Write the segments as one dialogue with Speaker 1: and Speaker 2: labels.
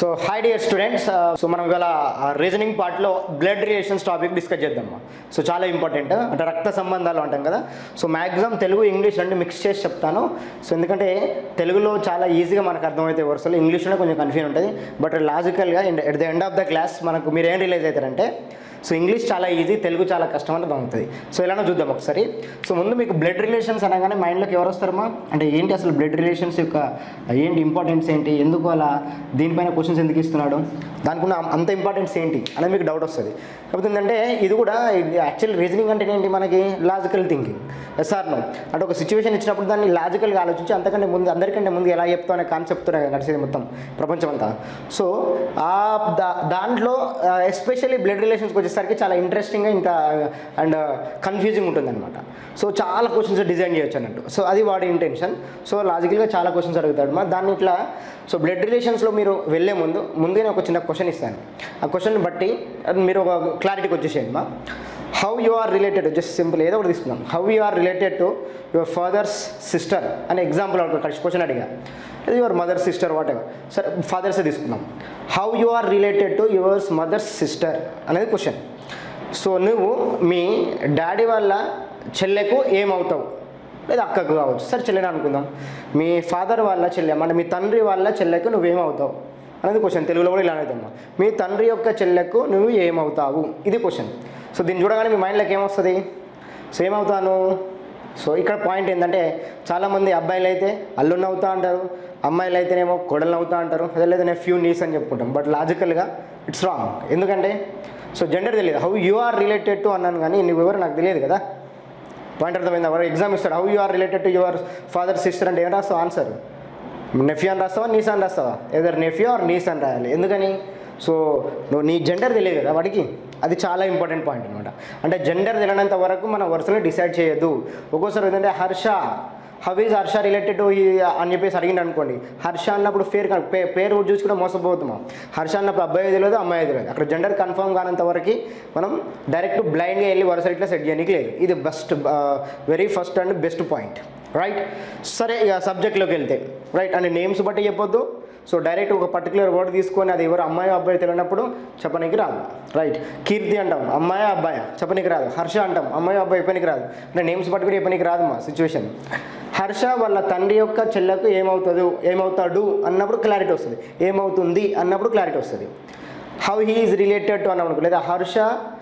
Speaker 1: so hi dear students so మనం గల reasoning పార్ట్లో బ్లడ్ రిలేషన్స్ టాపిక్ డిస్కస్ చేద్దాం సో చాలా ఇంపార్టెంట్ అంటే రక్త సంబంధాలు అంటాం కదా సో మ్యాక్సిమం తెలుగు ఇంగ్లీష్ రెండు మిక్స్ చేసి చెప్తాను సో ఎందుకంటే తెలుగులో చాలా ఈజీగా మనకు అర్థమైతే వరుసలు ఇంగ్లీష్లో కొంచెం కన్ఫ్యూజన్ ఉంటుంది బట్ లాజికల్గా at the end of the class మనకు మీరు ఏం రిలైజ్ అవుతారంటే సో ఇంగ్లీష్ చాలా ఈజీ తెలుగు చాలా కష్టం అని బాగుంటుంది సో ఇలానో చూద్దాం ఒకసారి సో ముందు మీకు బ్లడ్ రిలేషన్స్ అనగానే మైండ్లోకి ఎవరు వస్తారమ్మా అంటే ఏంటి అసలు బ్లడ్ రిలేషన్స్ యొక్క ఏంటి ఇంపార్టెన్స్ ఏంటి ఎందుకు అలా దీనిపైన క్వశ్చన్స్ ఎందుకు ఇస్తున్నాడు దానికి ఉన్న అంత ఇంపార్టెన్స్ ఏంటి అనేది మీకు డౌట్ వస్తుంది కాకపోతే ఏంటంటే ఇది కూడా యాక్చువల్ రీజనింగ్ అంటే ఏంటి మనకి లాజికల్ థింకింగ్ ఎస్ఆర్ నో అంటే ఒక సిచ్యువేషన్ ఇచ్చినప్పుడు దాన్ని లాజికల్గా ఆలోచించి అంతకంటే ముందు అందరికంటే ముందు ఎలా చెప్తావు అనే కాన్సెప్ట్తో నడిచేది మొత్తం ప్రపంచం అంతా సో ఆ దా దాంట్లో ఎస్పెషల్లీ బ్లడ్ రిలేషన్స్కి వచ్చేసరికి చాలా ఇంట్రెస్టింగ్గా ఇంకా అండ్ కన్ఫ్యూజింగ్ ఉంటుందన్నమాట సో చాలా క్వశ్చన్స్ డిజైన్ చేయొచ్చు అన్నట్టు సో అది వాడి ఇంటెన్షన్ సో లాజికల్గా చాలా క్వశ్చన్స్ అడుగుతాడు మా దాన్ని ఇట్లా సో బ్లడ్ రిలేషన్స్లో మీరు వెళ్ళే ముందు ముందే నేను ఒక చిన్న క్వశ్చన్ ఇస్తాను ఆ క్వశ్చన్ బట్టి మీరు ఒక క్లారిటీకి వచ్చేసేయండి మా how you are related just simple ఏదో ఒకటి తీసుకుందాం how you are related to your father's sister అనే ఎగ్జాంపుల్ ఒక క్వశ్చన్ అడిగా ఇది your mother sister whatever సరే ఫాదర్సే తీసుకుందాం how you are related to yours mother's sister అనేది క్వశ్చన్ సో నువ్వు మీ డాడీ వాళ్ళ చెల్లెకు ఏమవుతావు లేదా అక్కకు కావచ్చు సరే చెల్లెని అనుకుందాం మీ ఫాదర్ వాళ్ళ చెల్లె అంటే మీ తండ్రి వాళ్ళ చెల్లెకు నువ్వేమవుతావు అనేది క్వశ్చన్ తెలుగులో కూడా ఇలా అవుతామ్మా మీ తండ్రి యొక్క చెల్లెకు నువ్వు ఏమవుతావు ఇది క్వశ్చన్ సో దీన్ని చూడగానే మీ మైండ్లోకి ఏమొస్తుంది సో ఏమవుతాను సో ఇక్కడ పాయింట్ ఏంటంటే చాలామంది అబ్బాయిలు అయితే అల్లున్న అవుతా అంటారు అమ్మాయిలు అయితేనేమో కొడలు అవుతా అంటారు అదే లేదా నేను ఫ్యూ నీస్ అని చెప్పుకుంటాం బట్ లాజికల్గా ఇట్స్ రాంగ్ ఎందుకంటే సో జెండర్ తెలియదు how you are related to అన్నాను కానీ నువ్వెవరు నాకు తెలియదు కదా పాయింట్ అర్థమైంది వాడు ఎగ్జామ్ ఇస్తాడు how you are related to your father sister అంటే ఏం రాస్తావు ఆన్సర్ నెఫ్యూ అని రాస్తావా నీస్ అని రాస్తావా ఏదర్ నెఫ్యూ ఆర్ నీస్ అని రాయాలి ఎందుకని సో నువ్వు నీ జెండర్ తెలియదు కదా వాడికి అది చాలా ఇంపార్టెంట్ పాయింట్ అనమాట అంటే జెండర్ తెలియనంత వరకు మనం వరుసలో డిసైడ్ చేయొద్దు ఒక్కోసారి ఏంటంటే Harsha how is Harsha related to అని చెప్పేసి అడిగింది అనుకోండి హర్ష అన్నప్పుడు పేరు కన్- పే- పేరు కూడా చూసుకుంటే మోసపోతున్నాం హర్ష అన్నప్పుడు అబ్బాయి తెలియదు అమ్మాయి తెలియదు అక్కడ జెండర్ కన్ఫర్మ్ కానంత వరకు మనం డైరెక్ట్ బ్లైండ్గా వెళ్ళి వరుస ఇట్లా సెట్ చేయడానికి లేదు ఇది best very first and best point right సరే ఇక సబ్జెక్ట్లోకి వెళ్తే రైట్ అంటే నేమ్స్ బట్టి చెప్పొద్దు సో డైరెక్ట్ ఒక పర్టికులర్ వర్డ్ తీసుకొని అది ఎవరు అమ్మాయి అబ్బాయి తెలియనప్పుడు చెప్పనీకి రాదు రైట్ కీర్తి అంటాం అమ్మాయి అబ్బాయి చెప్పనీకి రాదు హర్ష అంటాం అమ్మాయి అబ్బాయి చెప్పనీకి రాదు అంటే నేమ్స్ బట్టి కూడా చెప్పనీకి రాదు మా సిచ్యువేషన్ హర్ష వాళ్ళ తండ్రి యొక్క చెల్లెకు ఏమవుతుంది ఏమవుతాడు అన్నప్పుడు క్లారిటీ వస్తుంది ఏమవుతుంది అన్నప్పుడు క్లారిటీ వస్తుంది how he is related to అన్నప్పుడు లేదా Harsha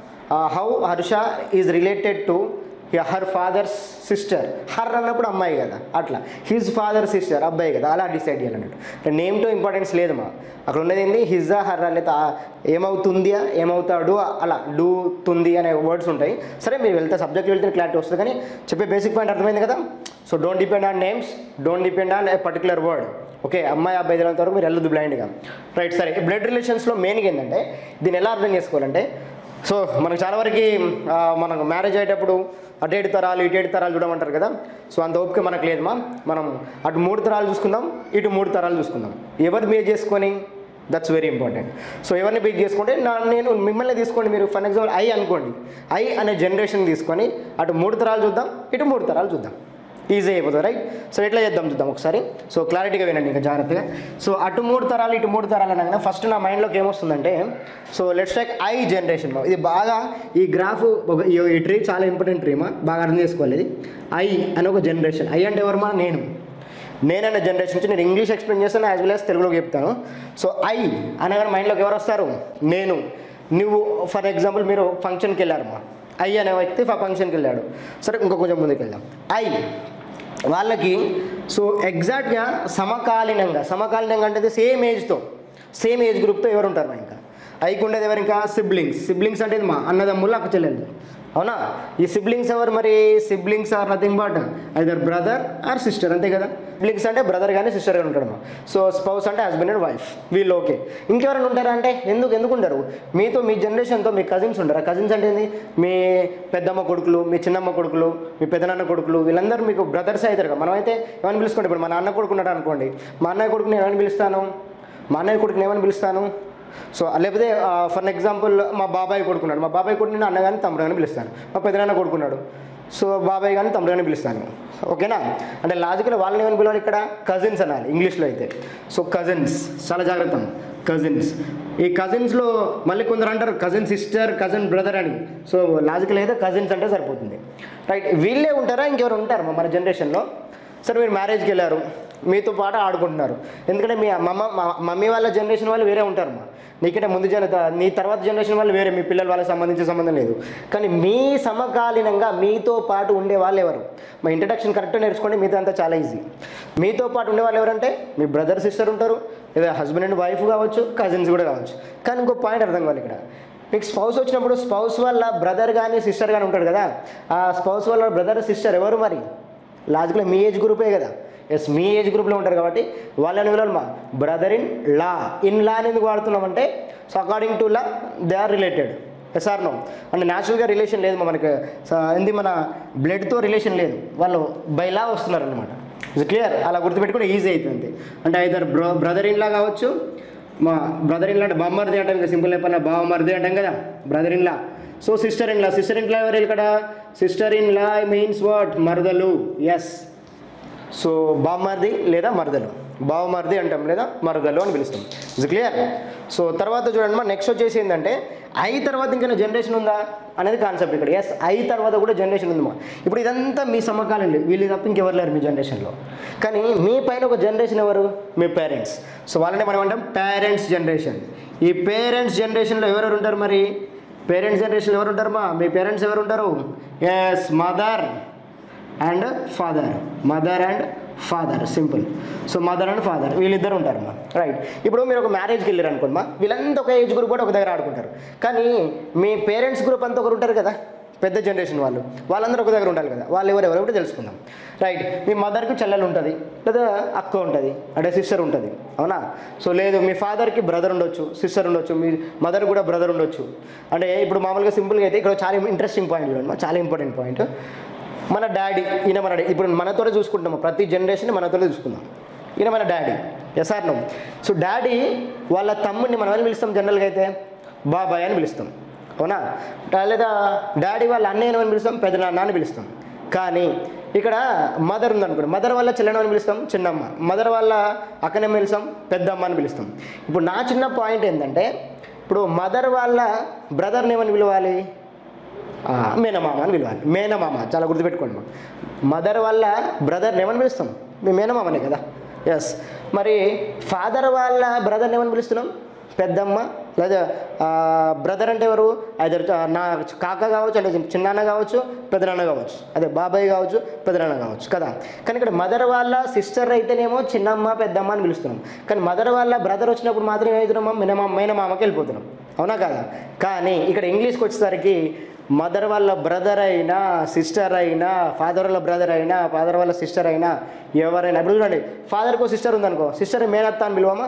Speaker 1: how Harsha is related to her father's sister her అన్నప్పుడు అమ్మాయి కదా అట్లా హిజ్ ఫాదర్ సిస్టర్ అబ్బాయి కదా అలా డిసైడ్ చేయాలన్నట్టు నేమ్తో ఇంపార్టెన్స్ లేదు మా అక్కడ ఉన్నది ఏంది హిజ్జా హర్ లేదా ఏమవుతుంది ఏమవుతాడు అలా డూ తుంది అనే వర్డ్స్ ఉంటాయి సరే మీరు వెళ్తే సబ్జెక్ట్ వెళ్తే క్లారిటీ వస్తుంది కానీ చెప్పే బేసిక్ పాయింట్ అర్థమైంది కదా so don't depend on names don't depend on a particular word okay అమ్మాయి అబ్బాయి తెలియనంత వరకు మీరు వెళ్ళదు బ్లైండ్గా రైట్ సరే బ్లడ్ రిలేషన్స్లో మెయిన్గా ఏంటంటే దీన్ని ఎలా అర్థం చేసుకోవాలంటే సో మనకు చాలా వరకు ఆ, మనకు మ్యారేజ్ అయ్యేటప్పుడు అటు ఏడు తరాలు ఇటు ఏడు తరాలు చూడమంటారు కదా సో అంత ఓపిక మనకు లేదు మా మనం అటు మూడు తరాలు చూసుకుందాం ఇటు మూడు తరాలు చూసుకుందాం ఎవరు మీరు చేసుకొని దట్స్ వెరీ ఇంపార్టెంట్ సో ఎవరిని బీట్ చేసుకుంటే నా నేను మిమ్మల్ని తీసుకోండి మీరు ఫర్ ఎగ్జాంపుల్ ఐ అనుకోండి ఐ అనే జనరేషన్ తీసుకొని అటు మూడు తరాలు చూద్దాం ఇటు మూడు తరాలు చూద్దాం ఈజీ అయిపోతుంది రైట్ సో ఎట్లా చేద్దాం చూద్దాం ఒకసారి సో క్లారిటీగా వినండి ఇంకా జాగ్రత్తగా సో అటు మూడు తరాలు ఇటు మూడు తరాలు అనగానే ఫస్ట్ నా మైండ్లోకి ఏమొస్తుందంటే so let's take I generation ఇది బాగా ఈ గ్రాఫ్ ఒక ఈ ఈ ట్రీ చాలా ఇంపార్టెంట్ ట్రీమా బాగా అర్థం చేసుకోవాలి ఇది ఐ అని ఒక జనరేషన్ ఐ అంటే ఎవరు మా నేను నేనన్న జనరేషన్ నుంచి నేను ఇంగ్లీష్ ఎక్స్ప్లెయిన్ చేస్తాను యాజ్ వెల్ యాజ్ తెలుగులోకి చెప్తాను సో ఐ అనగానే మైండ్లోకి ఎవరు వస్తారు నేను నువ్వు ఫర్ ఎగ్జాంపుల్ మీరు ఫంక్షన్కి వెళ్ళారమ్మా ఐ అనే వ్యక్తి ఫంక్షన్కి వెళ్ళాడు సరే ఇంకో కొంచెం ముందుకు వెళ్దాం ఐ వాళ్ళకి సో ఎగ్జాక్ట్గా సమకాలీనంగా సమకాలీనంగా అంటే సేమ్ ఏజ్తో సేమ్ ఏజ్ గ్రూప్తో ఎవరు ఉంటారు మా ఇంకా ఐకి ఉండేది ఎవరు ఇంకా సిబ్లింగ్స్ సిబ్లింగ్స్ అంటే ఇది మా అన్నదమ్ములు అక్క చెల్లెలు అవునా ఈ సిబ్లింగ్స్ ఎవరు మరి siblings are nothing but either brother or sister అంతే కదా సిబ్లింగ్స్ అంటే బ్రదర్ కానీ సిస్టర్ కానీ ఉంటాడు సో స్పౌస్ అంటే హస్బెండ్ అండ్ వైఫ్ వీళ్ళు ఓకే ఇంకెవరైనా ఉంటారా అంటే ఎందుకు ఎందుకు ఉంటారు మీతో మీ జనరేషన్తో మీ కజిన్స్ ఉంటారా కజిన్స్ అంటే ఏంది మీ పెద్దమ్మ కొడుకులు మీ చిన్నమ్మ కొడుకులు మీ పెద్దనాన్న కొడుకులు వీళ్ళందరూ మీకు బ్రదర్స్ అవుతారు కదా మనమైతే ఏమని పిలుచుకుంటే ఇప్పుడు మా నాన్న కొడుకు ఉన్నాడు అనుకోండి మా అన్నయ్య కొడుకుని ఏమని పిలుస్తాను మా అన్నయ్య కొడుకుని ఏమని పిలుస్తాను సో లేకపోతే ఫర్ ఎగ్జాంపుల్ మా బాబాయ్ కొడుకున్నాడు మా బాబాయ్ కొడుకుని అన్న కానీ తమ్ముడు కానీ పిలుస్తాను మా పెద్దనాన్న కొడుకున్నాడు సో బాబాయ్ కానీ తమ్ముడు కానీ పిలుస్తాను ఓకేనా అంటే లాజికల్ వాళ్ళని ఏమని పిలవాలి ఇక్కడ కజిన్స్ అనాలి ఇంగ్లీష్లో అయితే సో కజిన్స్ చాలా జాగ్రత్త కజిన్స్ ఈ కజిన్స్లో మళ్ళీ కొందరు అంటారు కజిన్ సిస్టర్ కజిన్ బ్రదర్ అని సో లాజికల్ అయితే కజిన్స్ అంటే సరిపోతుంది రైట్ వీళ్ళే ఉంటారా ఇంకెవరు ఉంటారు మన జనరేషన్లో సరే మీరు మ్యారేజ్కి వెళ్ళారు మీతో పాటు ఆడుకుంటున్నారు ఎందుకంటే మీ మమ్మ మా- మమ్మీ వాళ్ళ జనరేషన్ వాళ్ళు వేరే ఉంటారు మా నీకంటే ముందు జన నీ తర్వాత జనరేషన్ వాళ్ళు వేరే మీ పిల్లల వాళ్ళకి సంబంధించిన సంబంధం లేదు కానీ మీ సమకాలీనంగా మీతో పాటు ఉండే వాళ్ళు ఎవరు మా ఇంట్రడక్షన్ కరెక్ట్గా నేర్చుకోండి మీతో అంతా చాలా ఈజీ మీతో పాటు ఉండే వాళ్ళు ఎవరంటే మీ బ్రదర్ సిస్టర్ ఉంటారు లేదా హస్బెండ్ అండ్ వైఫ్ కావచ్చు కజిన్స్ కూడా కావచ్చు కానీ ఇంకో పాయింట్ అర్థం కావాలి ఇక్కడ మీకు స్పౌస్ వచ్చినప్పుడు స్పౌస్ వల్ల బ్రదర్ కానీ సిస్టర్ కానీ ఉంటాడు కదా ఆ స్పౌస్ వల్ల బ్రదర్ సిస్టర్ ఎవరు మరి లాజికల్ మీ ఏజ్ గ్రూపే కదా ఎస్ మీ ఏజ్ గ్రూప్లో ఉంటారు కాబట్టి వాళ్ళని విలువలు మా brother in law in law అని ఎందుకు వాడుతున్నామంటే so according to law they are related yes or no అంటే న్యాచురల్గా రిలేషన్ లేదు మనకి స- ఏంది మన బ్లడ్తో రిలేషన్ లేదు వాళ్ళు బై లా వస్తున్నారు అనమాట ఇది క్లియర్ అలా గుర్తుపెట్టుకుంటే ఈజీ అవుతుంది అంటే either bro brother in law కావచ్చు మా బ్రదర్ ఇన్ లా అంటే బామ్మర్ది అంటాం కదా సింపుల్ చెప్పిన బావమర్ది అంటాం కదా brother in law so sister in law sister in law ఎవరు ఇక్కడ sister in law means what మరదలు ఎస్ సో బామ్మర్ది లేదా మరదలు బావమర్ది అంటాం లేదా మరదలు అని పిలుస్తాం ఇది క్లియర్ సో తర్వాత చూడండి మా నెక్స్ట్ వచ్చేసి ఏంటంటే ఐ తర్వాత ఇంకా జనరేషన్ ఉందా అనేది కాన్సెప్ట్ ఇక్కడ ఎస్ ఐ తర్వాత కూడా జనరేషన్ ఉందమ్మా ఇప్పుడు ఇదంతా మీ సమకాలం వీళ్ళు తప్ప ఇంకెవరు లేరు మీ జనరేషన్లో కానీ మీ పైన ఒక జనరేషన్ ఎవరు మీ పేరెంట్స్ సో వాళ్ళని మనం అంటాం పేరెంట్స్ జనరేషన్ ఈ పేరెంట్స్ జనరేషన్లో ఎవరెవరు ఉంటారు మరి పేరెంట్స్ జనరేషన్ ఎవరు ఉంటారు మా మీ పేరెంట్స్ ఎవరు ఉంటారు yes mother and father mother and father simple so mother and father వీళ్ళిద్దరు ఉంటారు మా రైట్ ఇప్పుడు మీరు ఒక మ్యారేజ్కి వెళ్ళారు అనుకోండి మా వీళ్ళంతా ఒక ఏజ్ గ్రూప్ కూడా ఒక దగ్గర ఆడుకుంటారు కానీ మీ పేరెంట్స్ గ్రూప్ అంతా ఒకరు ఉంటారు కదా పెద్ద జనరేషన్ వాళ్ళు వాళ్ళందరూ ఒక దగ్గర ఉండాలి కదా వాళ్ళు ఎవరు ఎవరు తెలుసుకుందాం రైట్ మీ మదర్కి చెల్లెలు ఉంటుంది లేదా అక్క ఉంటుంది అంటే సిస్టర్ ఉంటుంది అవునా సో లేదు మీ ఫాదర్కి బ్రదర్ ఉండొచ్చు సిస్టర్ ఉండొచ్చు మీ మదర్ కూడా బ్రదర్ ఉండొచ్చు అంటే ఇప్పుడు మామూలుగా సింపుల్గా అయితే ఇక్కడ చాలా ఇంట్రెస్టింగ్ పాయింట్ చూడండి మా, చాలా ఇంపార్టెంట్ పాయింట్ మన డాడీ ఈయన మన డాడీ ఇప్పుడు మనతోనే చూసుకుంటాము ప్రతి జనరేషన్ మనతోనే చూసుకుందాం ఈయన మన daddy yes or no so daddy వాళ్ళ తమ్ముడిని మనం ఏమని పిలుస్తాం జనరల్గా అయితే బాబాయ్ అని పిలుస్తాం అవునా లేదా డాడీ వాళ్ళ అన్నయ్యని అని పిలుస్తాం పెద్ద నాన్న అని పిలుస్తాం కానీ ఇక్కడ మదర్ ఉందనుకోండి మదర్ వల్ల చెల్లెని అని పిలుస్తాం చిన్నమ్మ మదర్ వల్ల అక్కనే పిలుస్తాం పెద్దమ్మ అని పిలుస్తాం ఇప్పుడు నా చిన్న పాయింట్ ఏంటంటే ఇప్పుడు మదర్ వాళ్ళ బ్రదర్ని ఏమని పిలవాలి ఆ, మేనమామ అని పిలవాలి మేనమామ చాలా గుర్తుపెట్టుకోండి మా మదర్ వల్ల బ్రదర్ని ఏమని పిలుస్తాం మీ మేనమామనే కదా ఎస్ మరి ఫాదర్ వాళ్ళ బ్రదర్ని ఏమని పిలుస్తున్నాం పెద్దమ్మ లేదా బ్రదర్ అంటే ఎవరు అయితే నా కాక కావచ్చు అంటే చిన్నాన్న కావచ్చు పెద్దనాన్న కావచ్చు అదే బాబాయ్ కావచ్చు పెద్దనాన్న కావచ్చు కదా కానీ ఇక్కడ మదర్ వాళ్ళ సిస్టర్ అయితేనేమో చిన్నమ్మ పెద్దమ్మ అని పిలుస్తున్నాం కానీ మదర్ వాళ్ళ బ్రదర్ వచ్చినప్పుడు మాత్రం ఏమవుతున్నామా మినమామ మేనమామకి వెళ్ళిపోతున్నాం అవునా కదా కానీ ఇక్కడ ఇంగ్లీష్కి వచ్చేసరికి మదర్ వాళ్ళ బ్రదర్ అయినా సిస్టర్ అయినా ఫాదర్ వాళ్ళ బ్రదర్ అయినా ఫాదర్ వాళ్ళ సిస్టర్ అయినా ఎవరైనా ఇప్పుడు చూడండి ఫాదర్కో సిస్టర్ ఉందనుకో సిస్టర్ మేనత్త అని పిలువమా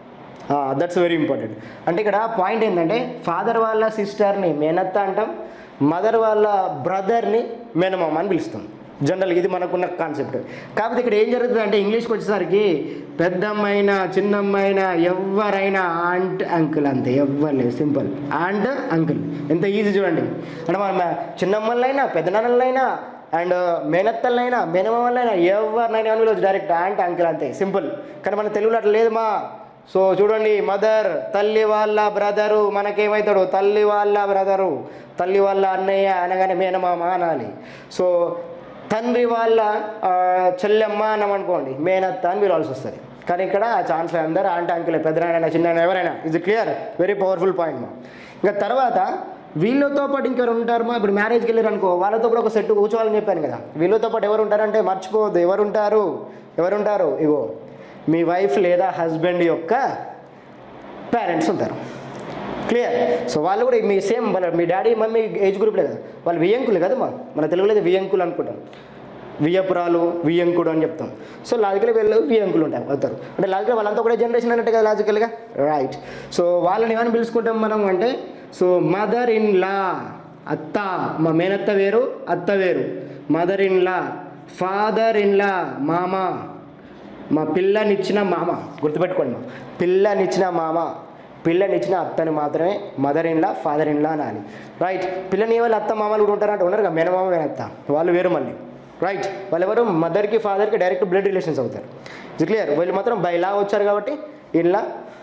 Speaker 1: దట్స్ వెరీ ఇంపార్టెంట్ అంటే ఇక్కడ పాయింట్ ఏంటంటే ఫాదర్ వాళ్ళ సిస్టర్ని మేనత్త అంటాం మదర్ వాళ్ళ బ్రదర్ని మేనమామ అని పిలుస్తాం జనరల్ ఇది మనకున్న కాన్సెప్ట్ కాకపోతే ఇక్కడ ఏం జరుగుతుంది అంటే ఇంగ్లీష్కి వచ్చేసరికి పెద్దమ్మైనా చిన్నమ్మైనా ఎవరైనా ఆంట్ అంకుల్ అంతే ఎవ్వరు లేదు సింపుల్ ఆంట్ అంకుల్ ఎంత ఈజీ చూడండి అంటే మన చిన్నమ్మలైనా పెద్దనాన్నలైనా అండ్ మేనత్తలైనా మేనమామలైనా ఎవరినైనా అని పిలవచ్చు డైరెక్ట్ ఆంట్ అంకుల్ అంతే సింపుల్ కానీ మన తెలుగులో అట్లా లేదు మా సో చూడండి మదర్ తల్లి వాళ్ళ బ్రదరు మనకేమవుతాడు తల్లి వాళ్ళ బ్రదరు తల్లి వాళ్ళ అన్నయ్య అనగానే మేనమామ అనాలి సో తండ్రి వాళ్ళ ఆ, చెల్లెమ్మ అన్నాం అనుకోండి మేనత్త అని పిలవాల్సి వస్తుంది కానీ ఇక్కడ ఆ ఛాన్స్ అందరూ ఆంటీ అంకులే పెద్దనాయన చిన్న ఎవరైనా ఇది క్లియర్ వెరీ పవర్ఫుల్ పాయింట్ మా ఇంకా తర్వాత వీళ్ళతో పాటు ఇంకెవరు ఉంటారు మా ఇప్పుడు మ్యారేజ్కి వెళ్ళారు అనుకో వాళ్ళతో కూడా ఒక సెట్ కూర్చోవాలని చెప్పాను కదా వీళ్ళతో పాటు ఎవరు ఉంటారంటే మర్చిపోవద్దు ఎవరు ఉంటారు ఎవరు ఉంటారు ఇగో మీ వైఫ్ లేదా హస్బెండ్ యొక్క పేరెంట్స్ ఉంటారు క్లియర్ సో వాళ్ళు కూడా మీ సేమ్ వాళ్ళ మీ డాడీ మమ్మీ ఏజ్ గ్రూప్లే కదా వాళ్ళు వియంకులు కదా మా మన తెలుగులో అయితే వియంకులు అనుకుంటాం వియ్యపురాలు వియంకుడు అని చెప్తాం సో లాజికల్ వీళ్ళు వియంకులు ఉంటారు అవుతారు అంటే లాజికల్ వాళ్ళంతా కూడా జనరేషన్ అన్నట్టు కదా లాజికల్గా రైట్ సో వాళ్ళని ఏమని పిలుచుకుంటాం మనం అంటే సో మదర్ ఇన్ లా అత్త మా మేనత్త వేరు అత్త వేరు mother in law father in law మామ మా పిల్లనిచ్చిన మామ గుర్తుపెట్టుకోండి మా పిల్లనిచ్చిన మామ పిల్లనిచ్చిన అత్తని మాత్రమే మదర్ ఇన్లా ఫాదర్ ఇన్లా అనాలి రైట్ పిల్లని వాళ్ళు అత్త మామలు కూడా ఉంటారంటే ఉన్నారు కదా మేనమామ మేనత్త వాళ్ళు వేరు మళ్ళీ రైట్ వాళ్ళు ఎవరు మదర్కి ఫాదర్కి డైరెక్ట్ బ్లడ్ రిలేషన్స్ అవుతారు ఇది క్లియర్ వీళ్ళు మాత్రం బై లా వచ్చారు కాబట్టి ఇన్లా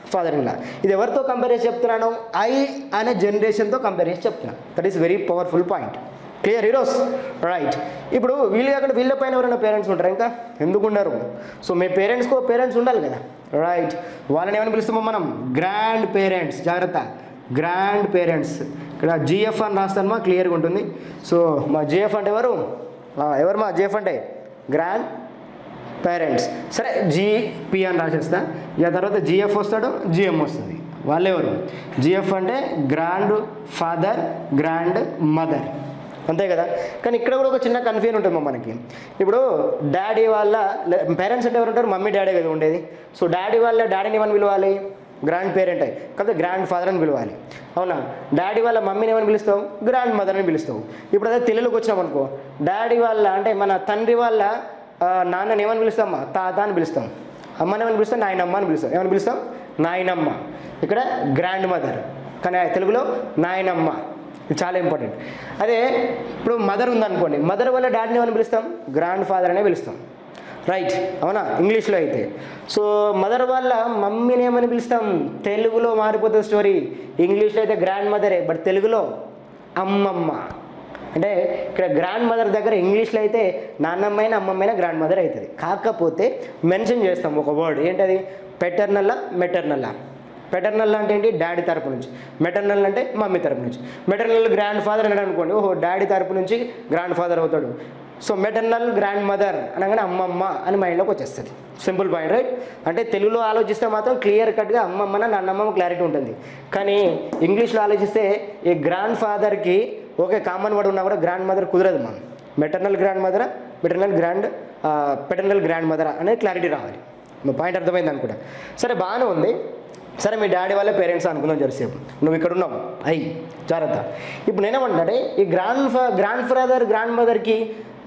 Speaker 1: ఫాదర్ ఇన్ లా ఇది ఎవరితో కంపేర్ చేసి చెప్తున్నాను ఐ అనే జనరేషన్తో కంపేర్ చేసి చెప్తున్నాను that is very powerful point clear heroes right ఇప్పుడు వీళ్ళు కాకుండా వీళ్ళ పైన ఎవరైనా పేరెంట్స్ ఉంటారు ఇంకా ఎందుకు ఉండరు సో మీ పేరెంట్స్కో పేరెంట్స్ ఉండాలి కదా రైట్ వాళ్ళని ఏమని పిలుస్తామో మనం గ్రాండ్ పేరెంట్స్ జాగ్రత్త గ్రాండ్ పేరెంట్స్ ఇక్కడ జిఎఫ్ అని రాస్తానమా క్లియర్గా ఉంటుంది సో మా జిఎఫ్ అంటే ఎవరు ఆ, ఎవరు మా జిఎఫ్ అంటే గ్రాండ్ పేరెంట్స్ సరే జీపీ అని రాసేస్తా ఇక తర్వాత జిఎఫ్ వస్తాడు జిఎం వస్తుంది వాళ్ళెవరు జిఎఫ్ అంటే గ్రాండ్ ఫాదర్ గ్రాండ్ మదర్ అంతే కదా కానీ ఇక్కడ కూడా ఒక చిన్న కన్ఫ్యూజన్ ఉంటుంది మనకి ఇప్పుడు డాడీ వాళ్ళ పేరెంట్స్ అంటే ఎవరు ఉంటారు మమ్మీ డాడీ కదా ఉండేది సో డాడీ వాళ్ళ డాడీని ఏమని పిలవాలి గ్రాండ్ పేరెంట్ అయి కాకపోతే గ్రాండ్ ఫాదర్ అని పిలవాలి అవునా డాడీ వాళ్ళ మమ్మీని ఏమని పిలుస్తావు గ్రాండ్ మదర్ అని పిలుస్తావు ఇప్పుడు అదే తెలుగులోకి వచ్చినాం అనుకో డాడీ వాళ్ళ అంటే మన తండ్రి వాళ్ళ ఆ, నాన్నని ఏమని పిలుస్తాం తాత అని పిలుస్తాం అమ్మని ఏమని పిలుస్తాం నాయనమ్మ అని పిలుస్తాం ఏమని పిలుస్తాం నాయనమ్మ ఇక్కడ గ్రాండ్ మదర్ కానీ ఆ తెలుగులో నాయనమ్మ ఇది చాలా ఇంపార్టెంట్ అదే ఇప్పుడు మదర్ ఉందనుకోండి మదర్ వల్ల డాడీని ఏమని పిలుస్తాం గ్రాండ్ ఫాదర్ అనే పిలుస్తాం రైట్ అవునా ఇంగ్లీష్లో అయితే సో మదర్ వాళ్ళ మమ్మీని ఏమని పిలుస్తాం తెలుగులో మారిపోతుంది స్టోరీ ఇంగ్లీష్లో అయితే గ్రాండ్ మదరే బట్ తెలుగులో అమ్మమ్మ అంటే ఇక్కడ గ్రాండ్ మదర్ దగ్గర ఇంగ్లీష్లో అయితే నాన్నమ్మైన అమ్మమ్మైన గ్రాండ్ మదర్ అవుతుంది కాకపోతే మెన్షన్ చేస్తాం ఒక వర్డ్ ఏంటది పెటర్నల్లా మెటర్నల్లా పెటర్నల్ అంటే ఏంటి డాడీ తరపు నుంచి మెటర్నల్ అంటే మమ్మీ తరపు నుంచి మెటర్నల్ గ్రాండ్ ఫాదర్ అన్నాడు అనుకోండి ఓహో డాడీ తరపు నుంచి గ్రాండ్ ఫాదర్ అవుతాడు సో మెటర్నల్ గ్రాండ్ మదర్ అనగానే అమ్మమ్మ అని మైండ్లోకి వచ్చేస్తుంది సింపుల్ పాయింట్ రైట్ అంటే తెలుగులో ఆలోచిస్తే మాత్రం క్లియర్ కట్గా అమ్మమ్మన నాన్నమ్మ క్లారిటీ ఉంటుంది కానీ ఇంగ్లీష్లో ఆలోచిస్తే ఈ గ్రాండ్ ఫాదర్కి ఓకే కామన్ వర్డ్ ఉన్నా కూడా గ్రాండ్ మదర్ కుదరదు మనం మెటర్నల్ గ్రాండ్ మదరా మెటర్నల్ గ్రాండ్ పెటర్నల్ గ్రాండ్ మదరా అనేది క్లారిటీ రావాలి మీ పాయింట్ అర్థమైంది అనుకుంటా సరే బాగానే ఉంది సరే మీ డాడీ వాళ్ళ పేరెంట్స్ అనుకుందాం జరసేపు నువ్వు ఇక్కడ ఉన్నావు అయ్యి జాగ్రత్త ఇప్పుడు నేనేమంటున్నాడే ఈ గ్రాండ్ ఫా గ్రాండ్ ఫాదర్ గ్రాండ్ మదర్కి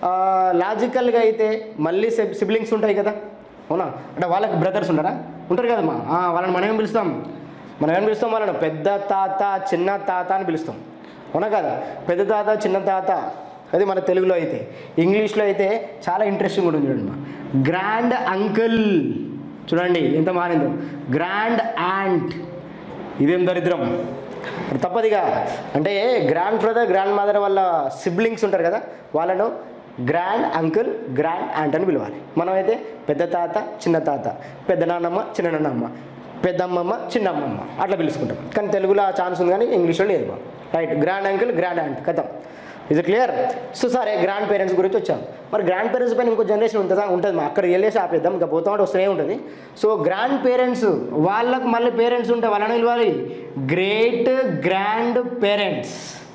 Speaker 1: లాజికల్గా అయితే మళ్ళీ సిబ్లింగ్స్ ఉంటాయి కదా అవునా అంటే వాళ్ళకి బ్రదర్స్ ఉంటారా ఉంటారు కదమ్మా ఆ, వాళ్ళని మనం ఏం పిలుస్తాం మనం ఏం పిలుస్తాం వాళ్ళని పెద్ద తాత చిన్న తాత అని పిలుస్తాం అవునా కదా పెద్ద తాత చిన్న తాత అది మన తెలుగులో అయితే ఇంగ్లీష్లో అయితే చాలా ఇంట్రెస్టింగ్ ఉంటుంది చూడండి మా గ్రాండ్ అంకుల్ చూడండి ఎంత మారిందో గ్రాండ్ యాంట్ ఇదేం దరిద్రం మరి తప్పదిగా అంటే గ్రాండ్ బ్రదర్ గ్రాండ్ మదర్ వాళ్ళ సిబ్లింగ్స్ ఉంటారు కదా వాళ్ళను గ్రాండ్ అంకుల్ గ్రాండ్ యాంట్ అని పిలవాలి మనమైతే పెద్ద తాత చిన్న తాత పెద్ద నాన్నమ్మ చిన్న నాన్నమ్మ పెద్దమ్మమ్మ చిన్నమ్మమ్మ అట్లా పిలుచుకుంటాం కానీ తెలుగులో ఆ ఛాన్స్ ఉంది కానీ ఇంగ్లీష్లో లేదు right grand uncle grand aunt కథం ఇది క్లియర్ సో సరే గ్రాండ్ పేరెంట్స్ గురించి వచ్చాం మరి గ్రాండ్ పేరెంట్స్ పైన ఇంకో జనరేషన్ ఉంటుందా ఉంటుంది మా అక్కడ వెళ్ళేసి ఆపేద్దాం ఇంకా పోతా ఉంటే వస్తూనే ఉంటుంది సో గ్రాండ్ పేరెంట్స్ వాళ్ళకు మళ్ళీ పేరెంట్స్ ఉంటే వాళ్ళని పిలవాలి గ్రేట్ గ్రాండ్ పేరెంట్స్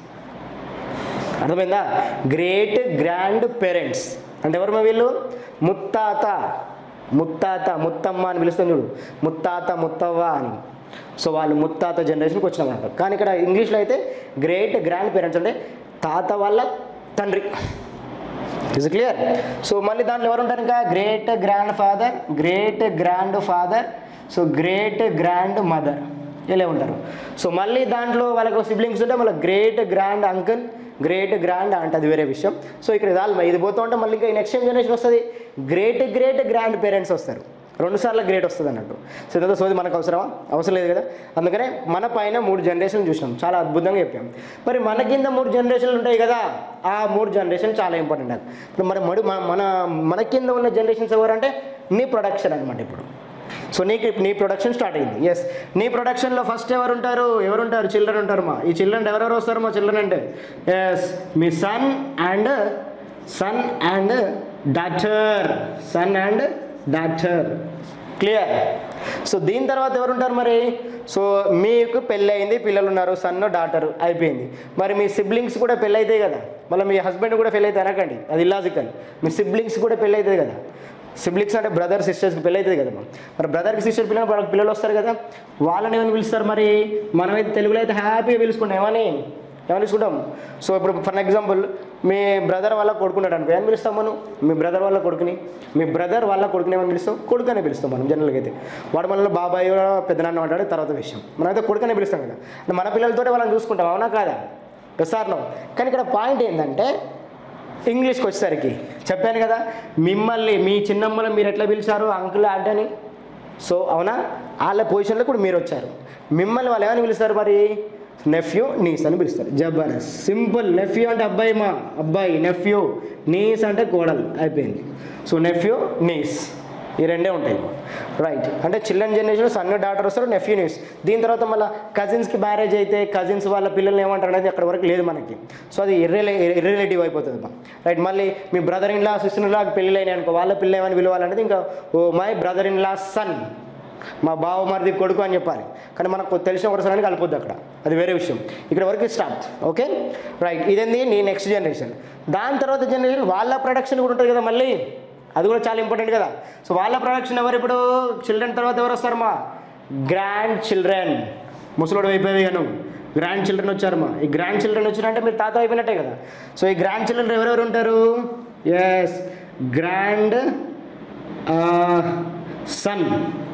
Speaker 1: అర్థమైందా గ్రేట్ గ్రాండ్ పేరెంట్స్ అంటే ఎవరు మా వీళ్ళు ముత్తాత ముత్తాత ముత్తమ్మ అని పిలుస్తాం చూడు ముత్తాత ముత్తవ్వ అని సో వాళ్ళు ముత్తాత జనరేషన్కి వచ్చినాం అనమాట కానీ ఇక్కడ ఇంగ్లీష్లో అయితే గ్రేట్ గ్రాండ్ పేరెంట్స్ అంటే తాత వాళ్ళ తండ్రి ఇస్ క్లియర్ సో మళ్ళీ దాంట్లో ఎవరు ఉంటారు ఇంకా great grandfather great grandfather so great grandmother ఇలా ఉంటారు సో మళ్ళీ దాంట్లో వాళ్ళకు సిబ్లింగ్స్ ఉంటే మళ్ళీ great grand uncle great grand అంటే అది వేరే విషయం సో ఇక్కడ ఇది ఇది పోతూ ఉంటే మళ్ళీ ఇంకా నెక్స్ట్ జనరేషన్ వస్తుంది గ్రేట్ గ్రేట్ గ్రాండ్ పేరెంట్స్ వస్తారు రెండు సార్లు గ్రేట్ వస్తుంది అన్నట్టు సో ఇదంతా సోది మనకు అవసరమా అవసరం లేదు కదా అందుకనే మన పైన మూడు జనరేషన్లు చూసినాం చాలా అద్భుతంగా చెప్పాం మరి మన కింద మూడు జనరేషన్లు ఉంటాయి కదా ఆ మూడు జనరేషన్ చాలా ఇంపార్టెంట్ అది ఇప్పుడు మరి మడు మన- మన మన కింద ఉన్న జనరేషన్స్ ఎవరంటే నీ ప్రొడక్షన్ అనమాట ఇప్పుడు సో నీకు నీ ప్రొడక్షన్ స్టార్ట్ అయింది ఎస్ నీ ప్రొడక్షన్లో ఫస్ట్ ఎవరు ఉంటారు ఎవరు ఉంటారు చిల్డ్రన్ ఉంటారు మా ఈ చిల్డ్రన్ ఎవరెవరు వస్తారు మా చిల్డ్రన్ అంటే ఎస్ మీ son and son and daughter son and daughter clear so దీని తర్వాత ఎవరు ఉంటారు మరి సో మీకు పెళ్ళి అయింది పిల్లలు ఉన్నారు సన్ డాటర్ అయిపోయింది మరి మీ సిబ్లింగ్స్ కూడా పెళ్ళి అవుతాయి కదా మళ్ళీ మీ హస్బెండ్ కూడా పెళ్ళి అయితే అనకండి అది ఇల్లాజికల్ మీ సిబ్లింగ్స్ కూడా పెళ్ళి అవుతుంది కదా సిబ్లింగ్స్ అంటే బ్రదర్ సిస్టర్స్కి పెళ్ళి అవుతుంది కదా మరి బ్రదర్కి సిస్టర్ పిల్లలు వాళ్ళకి పిల్లలు వస్తారు కదా వాళ్ళని ఏమని పిలుస్తారు మరి మనమైతే తెలుగులో అయితే హ్యాపీగా పిలుచుకుంటాం ఏమని ఏమని పిలుచుకుంటాం సో ఇప్పుడు ఫర్ ఎగ్జాంపుల్ మీ బ్రదర్ వాళ్ళ కొడుకున్నాడు అనుకో ఏమని పిలుస్తాం మనం మీ బ్రదర్ వాళ్ళ కొడుకుని మీ బ్రదర్ వాళ్ళ కొడుకుని ఏమని పిలుస్తాం కొడుకు అని పిలుస్తాం మనం జనరల్గా అయితే వాడు మనల్ని బాబాయ్ పెద్దనాన్న అంటాడు తర్వాత విషయం మనమైతే కొడుకు అని పిలుస్తాం కదా అంటే మన పిల్లలతోటే వాళ్ళని చూసుకుంటాం అవునా కాదా సార్ నో కానీ ఇక్కడ పాయింట్ ఏంటంటే ఇంగ్లీష్కి వచ్చేసరికి చెప్పాను కదా మిమ్మల్ని మీ చిన్నమ్మని మీరు ఎట్లా పిలిచారు అంకుల్ ఆంటీ అని సో అవునా వాళ్ళ పొజిషన్లో కూడా మీరు వచ్చారు మిమ్మల్ని వాళ్ళు ఏమని పిలుస్తారు మరి నెఫ్యూ నీస్ అని పిలుస్తారు జబర్దస్త్ సింపుల్ నెఫ్యూ అంటే అబ్బాయి మా అబ్బాయి నెఫ్యూ నీస్ అంటే కోడలు అయిపోయింది సో నెఫ్యూ నీస్ ఈ రెండే ఉంటాయి రైట్ అంటే చిల్డ్రన్ జనరేషన్ సన్ డాటర్ వస్తారు నెఫ్యూ న్యూస్ దీని తర్వాత మళ్ళీ కజిన్స్కి మ్యారేజ్ అయితే కజిన్స్ వాళ్ళ పిల్లల్ని ఏమంటారు అనేది అక్కడ వరకు లేదు మనకి సో అది ఇర్రిలే ఇర్రిలేటివ్ అయిపోతుంది మా రైట్ మళ్ళీ మీ brother in law sister in law పెళ్ళి అయినాయి అనుకో వాళ్ళ పిల్లలు ఏమని పిలవాలనేది ఇంకా oh my brother in law son మా బావ మరిది కొడుకు అని చెప్పాలి కానీ మనకు తెలిసిన ఒక సరానికి కలిపొద్దు అక్కడ అది వేరే విషయం ఇక్కడ వరకు స్టాప్ ఓకే రైట్ ఇదేంది నీ నెక్స్ట్ జనరేషన్ దాని తర్వాత జనరేషన్ వాళ్ళ ప్రొడక్షన్ కూడా ఉంటుంది కదా మళ్ళీ అది కూడా చాలా ఇంపార్టెంట్ కదా సో వాళ్ళ ప్రొడక్షన్ ఎవరు ఇప్పుడు చిల్డ్రన్ తర్వాత ఎవరు వస్తారు మా గ్రాండ్ చిల్డ్రన్ ముసలోడు అయిపోయి నువ్వు గ్రాండ్ చిల్డ్రన్ వచ్చారు మా ఈ గ్రాండ్ చిల్డ్రన్ వచ్చినారంటే మీరు తాత అయిపోయినట్టే కదా సో ఈ గ్రాండ్ చిల్డ్రన్ ఎవరెవరు ఉంటారు yes grand son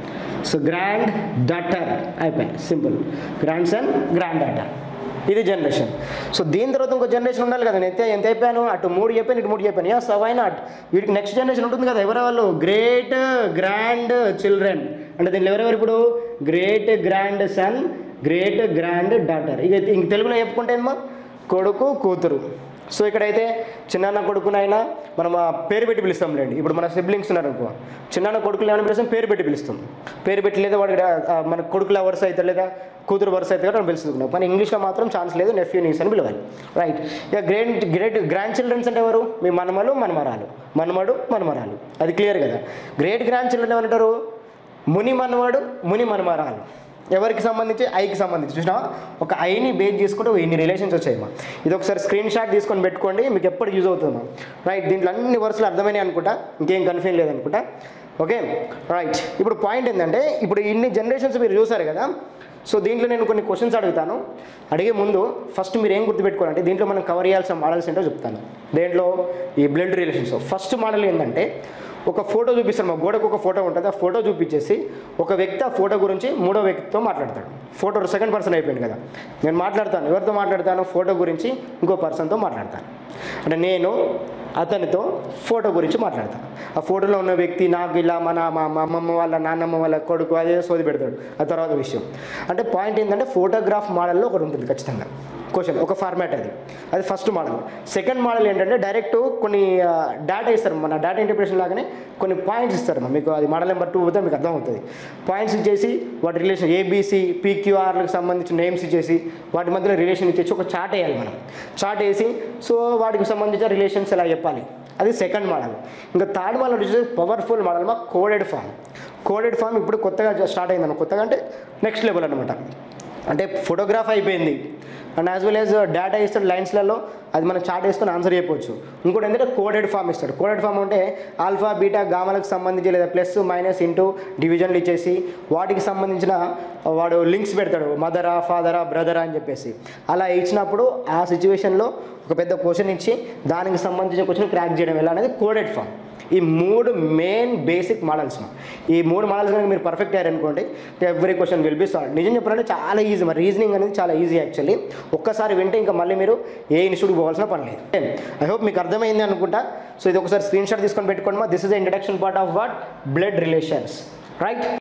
Speaker 1: so grand daughter అయిపోయి simple grand son grand daughter ఇది జనరేషన్ సో దీని తర్వాత ఇంకో జనరేషన్ ఉండాలి కదా నేను ఎంత ఎంత అయిపోయాను అటు మూడు చెప్పాను ఇటు మూడు చెప్పాను యా సో వై నాట్ వీటికి నెక్స్ట్ జనరేషన్ ఉంటుంది కదా ఎవరు వాళ్ళు గ్రేట్ గ్రాండ్ చిల్డ్రన్ అంటే దీనిలో ఎవరెవరు ఇప్పుడు great grand son great grand daughter ఇక ఇంక తెలుగులో చెప్పుకుంటే ఏమో కొడుకు కూతురు సో ఇక్కడైతే చిన్నాన్న కొడుకునైనా మనం ఆ పేరు పెట్టి పిలుస్తాంలేండి ఇప్పుడు మన సిబ్లింగ్స్ ఉన్నారు అనుకో చిన్నాన్న కొడుకులు ఏమైనా పిలుస్తాం పేరు పెట్టి పిలుస్తాం పేరు పెట్టి లేదా వాడి ఆ, మన కొడుకుల వరుస అయితే లేదా కూతురు వరుస అయితే కూడా మనం పిలుస్తున్నాం కానీ ఇంగ్లీష్లో మాత్రం ఛాన్స్ లేదు నెఫ్యూ నీస్ అని పిలవాలి రైట్ ఇక గ్రేట్ గ్రేట్ గ్రాండ్ చిల్డ్రన్స్ అంటే ఎవరు మీ మనమలు మనమరాలు మనమడు మనమరాలు అది క్లియర్ కదా గ్రేట్ గ్రాండ్ చిల్డ్రన్ ఏమంటారు ముని మనవాడు ముని మనమరాలు ఎవరికి సంబంధించి ఐకి సంబంధించి చూసినా ఒక ఐని బేస్ చేసుకుంటే ఇన్ని రిలేషన్స్ వచ్చాయమ్మా ఇది ఒకసారి స్క్రీన్ షాట్ తీసుకొని పెట్టుకోండి మీకు ఎప్పుడు యూజ్ అవుతుందమ్మా రైట్ దీంట్లో అన్ని వరుసలు అర్థమైనాయి అనుకుంటా ఇంకేం కన్ఫ్యూజన్ లేదనుకుంటా ఓకే రైట్ ఇప్పుడు పాయింట్ ఏంటంటే ఇప్పుడు ఇన్ని జనరేషన్స్ మీరు చూసారు కదా సో దీంట్లో నేను కొన్ని క్వశ్చన్స్ అడుగుతాను అడిగే ముందు ఫస్ట్ మీరు ఏం గుర్తుపెట్టుకోవాలంటే దీంట్లో మనం కవర్ చేయాల్సిన మోడల్స్ ఏంటో చెప్తాను దేంట్లో ఈ బ్లడ్ రిలేషన్స్ ఫస్ట్ మోడల్ ఏంటంటే ఒక ఫోటో చూపిస్తాను మా గోడకు ఒక ఫోటో ఉంటుంది ఆ ఫోటో చూపించేసి ఒక వ్యక్తి ఆ ఫోటో గురించి మూడో వ్యక్తితో మాట్లాడతాడు ఫోటో సెకండ్ పర్సన్ అయిపోయింది కదా నేను మాట్లాడతాను ఎవరితో మాట్లాడతాను ఫోటో గురించి ఇంకో పర్సన్తో మాట్లాడతాను అంటే నేను అతనితో ఫోటో గురించి మాట్లాడతాను ఆ ఫోటోలో ఉన్న వ్యక్తి నాకు ఇలా మన మా మా అమ్మమ్మ వాళ్ళ నాన్నమ్మ వాళ్ళ కొడుకు అదే సోది పెడతాడు ఆ తర్వాత విషయం అంటే పాయింట్ ఏంటంటే ఫోటోగ్రాఫ్ మోడల్లో ఒకటి ఉంటుంది ఖచ్చితంగా క్వశ్చన్ ఒక ఫార్మాట్ అది అది ఫస్ట్ మోడల్ సెకండ్ మోడల్ ఏంటంటే డైరెక్ట్ కొన్ని డేటా ఇస్తారు మన డేటా ఇంటర్ప్రిటేషన్ లాగానే కొన్ని పాయింట్స్ ఇస్తారు మీకు అది మోడల్ నెంబర్ టూ పోతే మీకు అర్థమవుతుంది పాయింట్స్ ఇచ్చేసి వాటి రిలేషన్ ఏబీసీ పీక్యూఆర్లకు సంబంధించిన నేమ్స్ ఇచ్చేసి వాటి మధ్యలో రిలేషన్ ఇచ్చేసి ఒక చార్ట్ వేయాలి మనం చార్ట్ వేసి సో వాటికి సంబంధించిన రిలేషన్స్ ఎలా చెప్పాలి అది సెకండ్ మోడల్ ఇంకా థర్డ్ మోడల్ వచ్చేసి పవర్ఫుల్ మోడల్ మా కోడెడ్ ఫామ్ కోడెడ్ ఫామ్ ఇప్పుడు కొత్తగా స్టార్ట్ అయిందన్న కొత్తగా అంటే నెక్స్ట్ లెవెల్ అనమాట అంటే ఫోటోగ్రాఫ్ అయిపోయింది and as well as data ఇస్తాడు లైన్స్లలో అది మనం చార్ట్ వేసుకొని ఆన్సర్ చెప్పొచ్చు ఇంకోటి ఏంటంటే కోడెడ్ ఫామ్ ఇస్తాడు కోడెడ్ ఫామ్ అంటే ఆల్ఫా బీటా గామలకు సంబంధించి లేదా ప్లస్ మైనస్ ఇంటూ డివిజన్లు ఇచ్చేసి వాటికి సంబంధించిన వాడు లింక్స్ పెడతాడు మదరా ఫాదరా బ్రదరా అని చెప్పేసి అలా ఇచ్చినప్పుడు ఆ సిచ్యువేషన్లో ఒక పెద్ద క్వశ్చన్ ఇచ్చి దానికి సంబంధించిన క్వశ్చన్ క్రాక్ చేయడం ఎలా అనేది కోడెడ్ ఫామ్ ఈ మూడు మెయిన్ బేసిక్ మోడల్స్ ఈ మూడు మోడల్స్ కనుక మీరు పర్ఫెక్ట్ అయ్యారనుకోండి every question will be solve నిజం చెప్పాలంటే చాలా ఈజీ మరి రీజనింగ్ అనేది చాలా ఈజీ యాక్చువల్లీ ఒక్కసారి వింటే ఇంకా మళ్ళీ మీరు ఏ ఇన్స్టిట్యూట్ పోవాల్సిన పని లేదు ఐ హోప్ మీకు అర్థమైంది అనుకుంటా సో ఇది ఒకసారి స్క్రీన్ షాట్ తీసుకొని పెట్టుకోండి మా this is the introduction part of what blood relations right